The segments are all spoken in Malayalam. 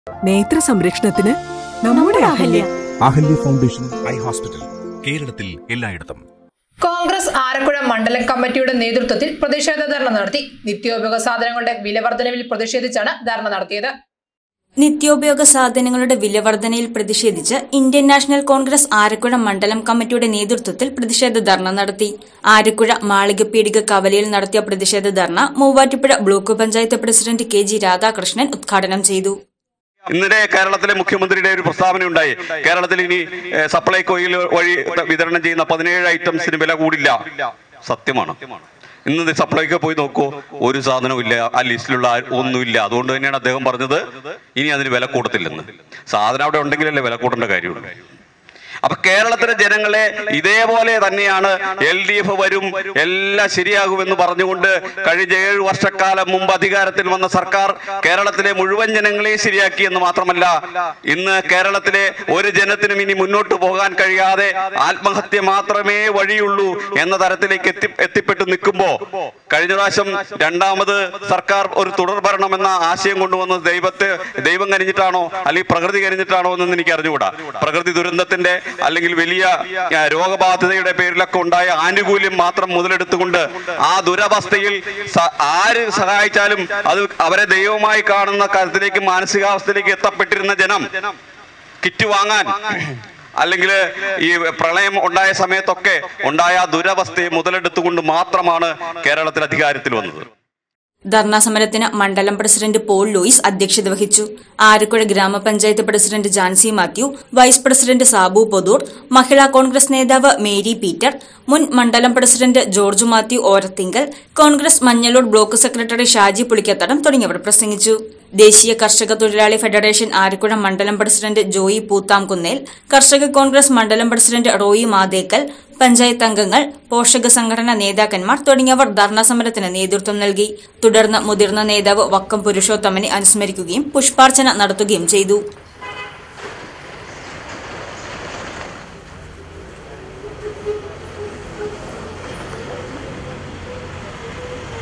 നേത്ര സംരക്ഷണത്തിന് നമ്മുടെ Ahalya Ahalya foundation eye hospital കേരളത്തിൽ എല്ലായിടത്തും കോൺഗ്രസ് ആലപ്പുഴ മണ്ഡലം കമ്മിറ്റിയുടെ നേതൃത്വത്തിൽ പ്രതിഷേധ ധർണ നടത്തി നിത്യോപയോഗ സാധനങ്ങളുടെ വില വർധനവിൽ പ്രതിഷേധിച്ചാണ് ധർണ നടത്തിയത് നിത്യോപയോഗ സാധനങ്ങളുടെ വിലവർധനയിൽ പ്രതിഷേധിച്ച് ഇന്ത്യൻ നാഷണൽ കോൺഗ്രസ് ആരക്കുഴ മണ്ഡലം കമ്മിറ്റിയുടെ നേതൃത്വത്തിൽ പ്രതിഷേധ ധർണ നടത്തി ആരക്കുഴ മാളികപ്പീടിക കവലയിൽ നടത്തിയ പ്രതിഷേധ ധർണ Muvattupuzha block panchayat president K G Radhakrishnan ഉദ്ഘാടനം ചെയ്തു ഇന്നലെ കേരളത്തിലെ മുഖ്യമന്ത്രിയുടെ ഒരു പ്രസ്താവന ഉണ്ടായി കേരളത്തിൽ ഇനി ഏഹ്, സപ്ലൈകോയിൽ വഴി വിതരണം ചെയ്യുന്ന പതിനേഴ് ഐറ്റംസിന് വില കൂടില്ല സത്യമാണ് ഇന്ന് സപ്ലൈകോ പോയി നോക്കൂ ഒരു സാധനവും ഇല്ല ആ ലിസ്റ്റിലുള്ള ആ- ഒന്നുമില്ല അതുകൊണ്ട് തന്നെയാണ് അദ്ദേഹം പറഞ്ഞത് ഇനി അതിന് വില കൂടത്തില്ലെന്ന് സാധനം അവിടെ ഉണ്ടെങ്കിലല്ലേ വില കൂടേണ്ട കാര്യമുള്ളൂ അപ്പൊ കേരളത്തിലെ ജനങ്ങളെ ഇതേപോലെ തന്നെയാണ് എൽ ഡി എഫ് വരും എല്ലാം ശരിയാകുമെന്ന് പറഞ്ഞുകൊണ്ട് കഴിഞ്ഞ ഏഴ് വർഷക്കാലം മുമ്പ് അധികാരത്തിൽ വന്ന സർക്കാർ കേരളത്തിലെ മുഴുവൻ ജനങ്ങളെയും ശരിയാക്കി എന്ന് മാത്രമല്ല ഇന്ന് കേരളത്തിലെ ഒരു ജനത്തിനും ഇനി മുന്നോട്ട് പോകാൻ കഴിയാതെ ആത്മഹത്യ മാത്രമേ വഴിയുള്ളൂ എന്ന തരത്തിലേക്ക് എത്തി എത്തിപ്പെട്ട് നിൽക്കുമ്പോ കഴിഞ്ഞ പ്രാവശ്യം രണ്ടാമത് സർക്കാർ ഒരു തുടർ ഭരണം എന്ന ആശയം കൊണ്ടുവന്നത് ദൈവത്തെ ദൈവം കനിഞ്ഞിട്ടാണോ അല്ലെങ്കിൽ പ്രകൃതി കനിഞ്ഞിട്ടാണോ എന്നൊന്നും എനിക്ക് അറിഞ്ഞുകൂടാ പ്രകൃതി ദുരന്തത്തിന്റെ അല്ലെങ്കിൽ വലിയ ആ, രോഗബാധിതയുടെ പേരിലൊക്കെ ഉണ്ടായ ആനുകൂല്യം മാത്രം മുതലെടുത്തുകൊണ്ട് ആ ദുരവസ്ഥയിൽ സ- ആര് സഹായിച്ചാലും അത് അവരെ ദൈവമായി കാണുന്ന കാര്യത്തിലേക്ക് മാനസികാവസ്ഥയിലേക്ക് എത്തപ്പെട്ടിരുന്ന ജനം കിറ്റ് വാങ്ങാൻ അല്ലെങ്കിൽ ഈ പ്രളയം ഉണ്ടായ സമയത്തൊക്കെ ഉണ്ടായ ആ ദുരവസ്ഥയെ മുതലെടുത്തുകൊണ്ട് മാത്രമാണ് കേരളത്തിൽ അധികാരത്തിൽ വന്നത് ധർണാ സമരത്തിന് മണ്ഡലം പ്രസിഡന്റ് പോൾ ലൂയിസ് അധ്യക്ഷത വഹിച്ചു ആരക്കുഴ ഗ്രാമപഞ്ചായത്ത് president Jancy Mathew vice president Sabu Pothoor Mahila Congress നേതാവ് മേരി പീറ്റർ മുൻ മണ്ഡലം president George Mathew Orathinkal Congress Manjaloor block secretary Shaji Pulikkathadam തുടങ്ങിയവർ പ്രസംഗിച്ചു ദേശീയ കർഷക തൊഴിലാളി ഫെഡറേഷൻ ആരക്കുഴ മണ്ഡലം പ്രസിഡന്റ് ജോയി പൂത്താംകുന്നേൽ കർഷക കോൺഗ്രസ് മണ്ഡലം പ്രസിഡന്റ് റോയി മാതേക്കൽ പഞ്ചായത്ത് അംഗങ്ങൾ പോഷക സംഘടനാ നേതാക്കന്മാർ തുടങ്ങിയവർ ധർണാ സമരത്തിന് നേതൃത്വം നൽകി തുടർന്ന് മുതിർന്ന നേതാവ് വക്കം പുരുഷോത്തമനെ അനുസ്മരിക്കുകയും പുഷ്പാർച്ചന നടത്തുകയും ചെയ്തു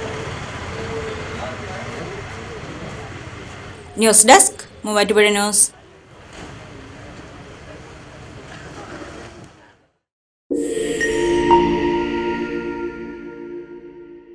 ന്യൂസ് ഡെസ്ക് മൂവാറ്റുപുഴ ന്യൂസ്